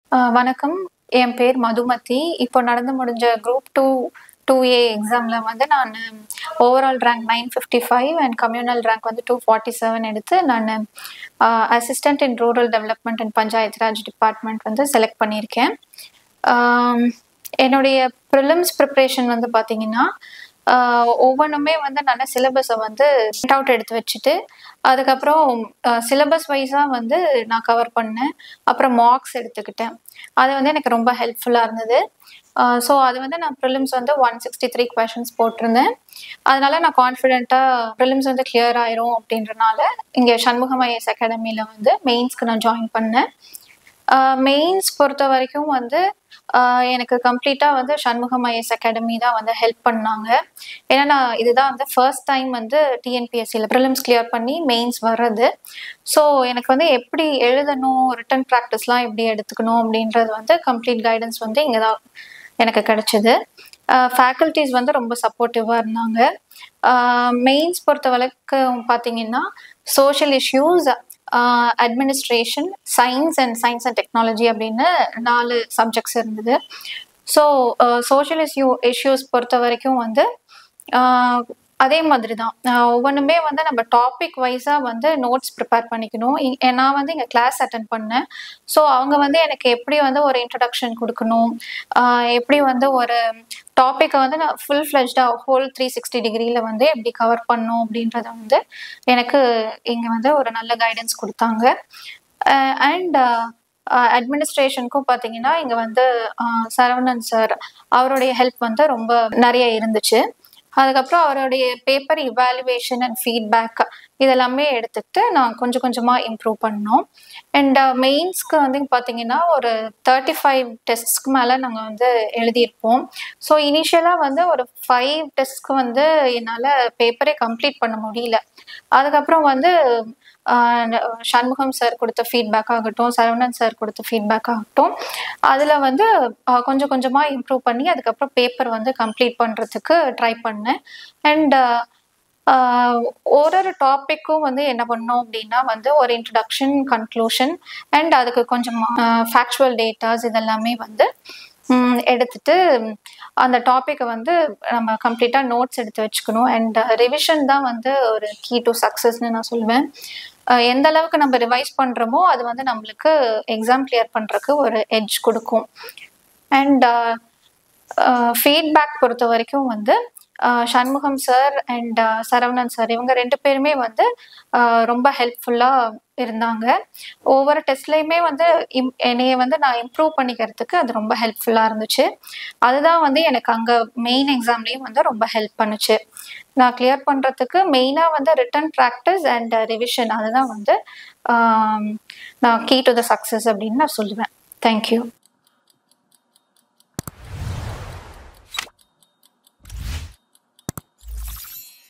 ஆஹ் வணக்கம் என் பேர் மதுமதி இப்போ நடந்து முடிஞ்ச குரூப் டூ டூ ஏ எக்ஸாமில் வந்து நான் overall rank nine fifty five and communal rank வந்து டூ ஃபார்ட்டி செவன் எடுத்து நான் assistant in rural development and panchayat Raj department வந்து செலக்ட் பண்ணியிருக்கேன் ஆம், என்னுடைய ப்ரிலிம்ஸ் ப்ரிப்ரேஷன் வந்து பார்த்தீங்கன்னா ஆஹ் ஒவ்வொன்றுமே வந்து நான் சிலபஸை வந்து பிரிண்ட் அவுட் எடுத்து வச்சுட்டு அதுக்கப்புறம் சிலபஸ் வைஸாக வந்து நான் கவர் பண்ணேன் அப்புறம் மார்க்ஸ் எடுத்துக்கிட்டேன் அது வந்து எனக்கு ரொம்ப ஹெல்ப்ஃபுல்லாக இருந்தது ஸோ அது வந்து நான் ப்ரிலிம்ஸ் வந்து ஒன் சிக்ஸ்டி த்ரீ கொஷின்ஸ் போட்டிருந்தேன் அதனால நான் கான்ஃபிடென்ட்டாக ப்ரிலிம்ஸ் வந்து கிளியர் ஆயிரும் அப்படின்றனால இங்கே சண்முகம் ஐஎஸ் அகாடமியில் வந்து மெயின்ஸ்க்கு நான் ஜாயின் பண்ணேன் மெயின்ஸ் பொறுத்த வரைக்கும் வந்து ஆஹ் எனக்கு கம்ப்ளீட்டாக வந்து சண்முகம் ஐஎஸ் அகாடமி தான் வந்து ஹெல்ப் பண்ணாங்க ஏன்னா நான் இதுதான் வந்து ஃபர்ஸ்ட் டைம் வந்து டிஎன்பிஎஸ்சியில் ப்ரிலிம்ஸ் கிளியர் பண்ணி மெயின்ஸ் வர்றது ஸோ எனக்கு வந்து எப்படி எழுதணும் ரிட்டன் ப்ராக்டிஸ்லாம் எப்படி எடுத்துக்கணும் அப்படின்றது வந்து கம்ப்ளீட் கைடன்ஸ் வந்து இங்கே தான் எனக்கு கிடைச்சிது ஃபேக்கல்ட்டிஸ் வந்து ரொம்ப சப்போர்ட்டிவாக இருந்தாங்க மெயின்ஸ் பொறுத்த வரைக்கும் பார்த்தீங்கன்னா social issues administration science and science and technology அப்படின்னு நாலு சப்ஜெக்ட்ஸ் இருந்தது ஸோ சோஷியல் இஷ்யூ இஷ்யூஸ் பொறுத்த வரைக்கும் வந்து ஆஹ் அதே மாதிரி தான் ஆஹ் ஒவ்வொன்றுமே வந்து நம்ம டாபிக் வைஸாக வந்து நோட்ஸ் ப்ரிப்பேர் பண்ணிக்கணும் இ- நான் வந்து இங்கே கிளாஸ் அட்டன் பண்ணேன் ஸோ அவங்க வந்து எனக்கு எப்படி வந்து ஒரு இன்ட்ரடக்ஷன் கொடுக்கணும் ஆஹ் எப்படி வந்து ஒரு டாப்பிக்கை வந்து நான் ஃபுல் ஃப்ளெஜ்டாக ஹோல் த்ரீ சிக்ஸ்டி டிகிரியில் வந்து எப்படி கவர் பண்ணும் அப்படின்றத வந்து எனக்கு இங்கே வந்து ஒரு நல்ல கைடன்ஸ் கொடுத்தாங்க அண்ட் அட்மினிஸ்ட்ரேஷனுக்கும் பார்த்தீங்கன்னா இங்கே வந்து ஆஹ் சரவணன் சார் அவருடைய ஹெல்ப் வந்து ரொம்ப நிறைய இருந்துச்சு அதுக்கப்புறம் அவருடைய பேப்பர் இவாலுவேஷன் அண்ட் ஃபீட்பேக் இதெல்லாமே எடுத்துக்கிட்டு நான் கொஞ்சம் கொஞ்சமாக இம்ப்ரூவ் பண்ணோம் அண்ட் மெயின்ஸ்க்கு வந்து பார்த்தீங்கன்னா ஒரு தேர்ட்டி ஃபைவ் டெஸ்ட்ஸ்க்கு மேலே நாங்கள் வந்து எழுதியிருப்போம் ஸோ இனிஷியலாக வந்து ஒரு ஃபைவ் டெஸ்ட்க்கு வந்து என்னால் பேப்பரே கம்ப்ளீட் பண்ண முடியல அதுக்கப்புறம் வந்து ஆஹ் சண்முகம் சார் கொடுத்த ஃபீட்பேக் ஆகட்டும் சரவணன் சார் கொடுத்த ஃபீட்பேக் ஆகட்டும் அதில் வந்து ஆஹ் கொஞ்சம் கொஞ்சமாக இம்ப்ரூவ் பண்ணி அதுக்கப்புறம் பேப்பர் வந்து கம்ப்ளீட் பண்ணுறதுக்கு ட்ரை பண்ணேன் அண்ட் ஒரு ஒரு டாப்பிக்கும் வந்து என்ன பண்ணோம் அப்படின்னா வந்து ஒரு இன்ட்ரடக்ஷன் கன்க்ளூஷன் அண்ட் அதுக்கு கொஞ்சம் ஃபேக்சுவல் டேட்டாஸ் இதெல்லாமே வந்து ம், எடுத்துட்டு அந்த டாப்பிக்கை வந்து நம்ம கம்ப்ளீட்டாக நோட்ஸ் எடுத்து வச்சுக்கணும் அண்ட் ரிவிஷன் தான் வந்து ஒரு கீ டு சக்ஸஸ்னு நான் சொல்லுவேன் அஹ் எந்த அளவுக்கு நம்ம ரிவைஸ் பண்ணுறோமோ அது வந்து நம்மளுக்கு எக்ஸாம் கிளியர் பண்ணுறதுக்கு ஒரு எட்ஜ் கொடுக்கும் அண்ட் ஃபீட்பேக் பொறுத்த வரைக்கும் வந்து அஹ் Shanmugam sir and Saravanan sir இவங்க ரெண்டு பேருமே வந்து அஹ் ரொம்ப ஹெல்ப்ஃபுல்லாக இருந்தாங்க ஒவ்வொரு டெஸ்ட்லேயுமே வந்து இம் என்னைய வந்து நான் இம்ப்ரூவ் பண்ணிக்கிறதுக்கு அது ரொம்ப ஹெல்ப்ஃபுல்லாக இருந்துச்சு அதுதான் வந்து எனக்கு அங்கே மெயின் எக்ஸாம்லேயும் வந்து ரொம்ப ஹெல்ப் பண்ணுச்சு நான் கிளியர் பண்ணுறதுக்கு மெயினாக வந்து ரிட்டன் ப்ராக்டிஸ் அண்ட் ரிவிஷன் அதுதான் வந்து ஆம், நான் கீ டு த சக்ஸஸ் அப்படின்னு நான் சொல்லுவேன் தேங்க்யூ